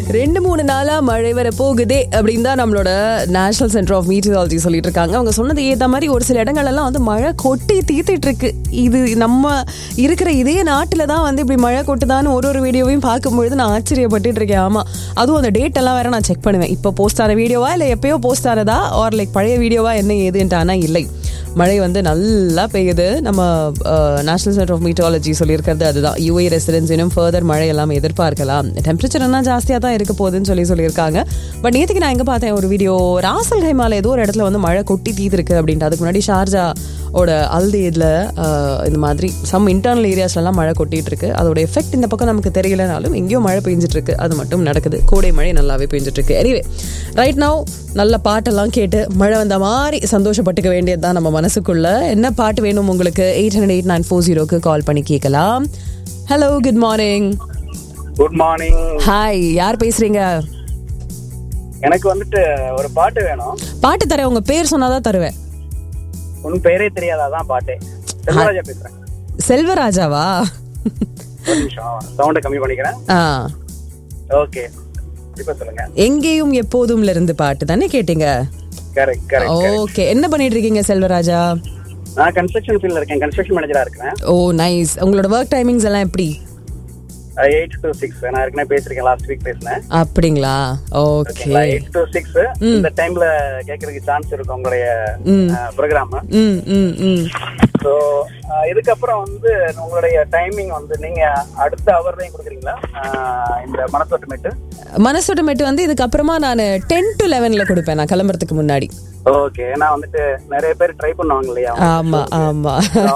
ரெண்டு மூணு நாளா மழை வர போகுதே அப்படின்னு தான் நம்மளோட நேஷனல் சென்டர் ஆஃப் மீட்டியாலஜி சொல்லிட்டு இருக்காங்க அவங்க சொன்னது ஏத்த மாதிரி ஒரு சில இடங்கள் எல்லாம் வந்து மழை கொட்டி தீர்த்துட்டு இருக்கு இது நம்ம இருக்கிற இதே நாட்டுல தான் வந்து இப்படி மழை கொட்டுதான்னு ஒரு ஒரு வீடியோவையும் பார்க்கும்பொழுது நான் ஆச்சரியப்பட்டுட்டு இருக்கேன் ஆமா அதுவும் அந்த டேட் எல்லாம் வேற நான் செக் பண்ணுவேன் இப்போ போஸ்ட் ஆன வீடியோவா இல்லை எப்பயோ போஸ்ட் ஆனதா ஆர் லைக் பழைய வீடியோவா என்ன ஏதுன்ட்டு ஆனா இல்லை மழை வந்து நல்லா பெய்யுது நம்ம நேஷனல் சென்டர் ஆஃப் மீட்டாலஜி சொல்லியிருக்கிறது அதுதான் யூஏ ரெசிடென்ஸ் இன்னும் ஃபர்தர் மழை எல்லாம் எதிர்பார்க்கலாம் டெம்பரேச்சர் என்ன ஜாஸ்தியாக தான் இருக்க போகுதுன்னு சொல்லி சொல்லியிருக்காங்க பட் நேற்றுக்கு நான் எங்கே பார்த்தேன் ஒரு வீடியோ ராசல் கைமால ஏதோ ஒரு இடத்துல வந்து மழை கொட்டி தீர்த்துருக்கு அப்படின்ட்டு அதுக்கு முன்னாடி ஷார்ஜா ஓட அல்தேதில் இந்த மாதிரி சம் இன்டர்னல் ஏரியாஸ்லாம் மழை கொட்டிட்டு இருக்கு அதோட எஃபெக்ட் இந்த பக்கம் நமக்கு தெரியலனாலும் எங்கேயோ மழை பெஞ்சிட்டு இருக்கு அது மட்டும் நடக்குது கோடை மழை நல்லாவே பெஞ்சிட்டு இருக்கு எனிவே ரைட் நவ் நல்ல பாட்டெல்லாம் கேட்டு மழை வந்த மாதிரி சந்தோஷப்பட்டுக்க வேண்டியது தான் நம்ம மனசுக்குள்ள என்ன பாட்டு வேணும் உங்களுக்கு eight hundred eight nine four ஜீரோக்கு கால் பண்ணி கேட்கலாம் hello good morning good morning hi யார் பேசுறீங்க எனக்கு வந்துட்டு ஒரு பாட்டு வேணும் பாட்டு தரேன் உங்க பேர் சொன்னாதான் தருவேன் உன் பேரே தெரியாதா தான் பாட்டு செல்வராஜா பேசுறேன் செல்வராஜாவா ஒரு நிமிஷம் சவுண்டை கம்மி பண்ணிக்கிறேன் ஆ ஓகே இப்ப சொல்லுங்க எங்கேயும் எப்போதும்ல இருந்து பாட்டு தானே கேட்டீங்க கரெக்ட் கரெக்ட் ஓகே என்ன பண்ணிட்டு இருக்கீங்க செல்வராஜா நான் கன்ஸ்ட்ரக்ஷன் ஃபீல்ட்ல இருக்கேன் கன்ஸ்ட்ரக்ஷன் மேனேஜரா இருக்கிறேன் ஓ நைஸ் உங்களோட ஒர்க் டைமிங்ஸ் எல்லாம் எப்படி எயிட் டு சிக்ஸ் நான் ஏற்கனவே பேசிருக்கேன் லாஸ்ட் வீக் பேசினேன் அப்படிங்களா ஓகே எயிட் டு சிக்ஸ் இந்த டைம்ல கேட்கறதுக்கு சான்ஸ் இருக்கும் உங்களுடைய ப்ரோக்ராம் ம் ம் ம் ஸோ இதுக்கப்புறம் வந்து உங்களுடைய டைமிங் வந்து நீங்க அடுத்த அவர் தான் கொடுக்குறீங்களா ஆஹ் இந்த மனசோட்டமேட்டு மனசோட மெட்டு வந்து இதுக்கப்புறமா நான் டென் டு லெவன்ல கொடுப்பேன் நான் கிளம்புறதுக்கு முன்னாடி ஓகே ஏன்னா வந்துட்டு நிறைய பேர் ட்ரை பண்ணுவாங்க இல்லையா ஆமா ஆமா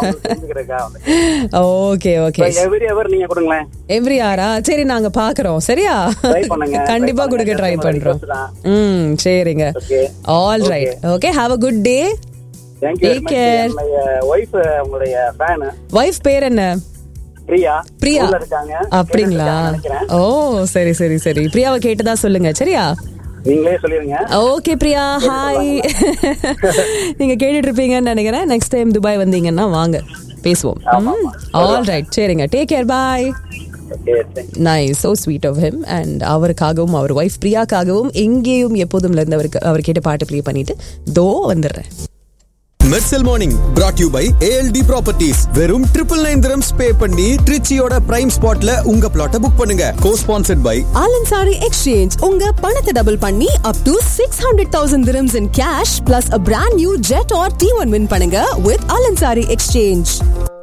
ஓகே ஓகே எவ்ரி எவர் நீங்க கொடுங்களேன் எவ்ரி ஆரா சரி நாங்க பாக்குறோம் சரியா ட்ரை பண்ணுங்க கண்டிப்பா கொடுக்க ட்ரை பண்றோம் ம் சரிங்க okay all right okay have a good day thank you Take care. Wife உங்களுடைய ஃபேன் வைஃப் பேர் என்ன பிரியா பிரியா ஊர்ல இருக்காங்க அப்படிங்களா கேட்டுட்டு இருக்காங்கன்னு நினைக்கிறேன் ஓ சரி சரி சரி பிரியாவை கேட்டதா சொல்லுங்க சரியா நீங்களே சொல்லிருங்க ஓகே பிரியா ஹாய் நீங்க கேட்டுட்டு இருப்பீங்கன்னு நினைக்கிறேன் நெக்ஸ்ட் டைம் துபாய் வந்தீங்கன்னா வாங்க பேசுவோம் ஆல் ரைட் சரிங்க take care bye okay thank you nice so sweet of him and அவருக்காகவும் அவர் ஒய்ஃப் பிரியாக்காகவும் எங்கேயும் எப்போதும் இருந்து அவருக்கு அவர் கேட்ட பாட்டு ப்ளே பண்ணிட்டு தோ வந்துடுறேன் Mersal morning brought you by ALT properties வெறும் ட்ரிபிள் நைன் திரம்ஸ் பே பண்ணி ட்ரிச்சியோட பிரைம் ஸ்பாட்ல உங்க பிளாட்டை புக் பண்ணுங்க co sponsored by Al Ansari exchange உங்க பணத்தை டபுள் பண்ணி up to six hundred thousand dirhams in cash plus a brand new Jetour T one win பண்ணுங்க வித் ஆலன்சாரி எக்ஸ்சேஞ்ச்